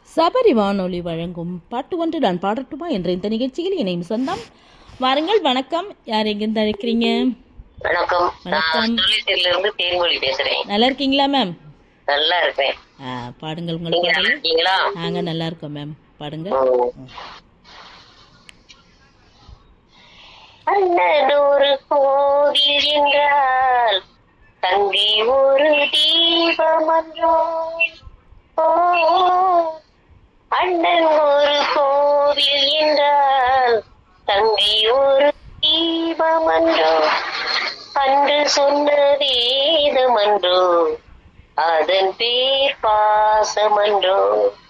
சபரி வானொலி வழங்கும் பாட்டு ஒன்று நான் பாடட்டுமா என்ற இந்த நிகழ்ச்சியில் இணையும் சொந்தம் வாருங்கள் வணக்கம் யார் எங்கிருந்து அழைக்கிறீங்க வணக்கம் வணக்கம். நான் தொழிற்சில இருந்து தேன்மொழி பேசுறேன் நல்லா இருக்கீங்களா மேம் நல்லா இருக்கேன் ஆ, பாடுங்கள் உங்கள் நீங்க நல்லா பாடல் இருக்கீங்களா நாங்கள் நல்லா இருக்கோம் மேம் பாடுங்க ம். அண்ணன் ஒரு கோவில் என்றால் தங்கி ஒரு தீபம் என்றோ ஓ, அண்ணன் ஒரு கோவில் என்றால் தங்கி ஒரு தீபம் என்றோ அன்று சொன்ன வேதம் என்றோ அதன் பேர் பாசமன்றோ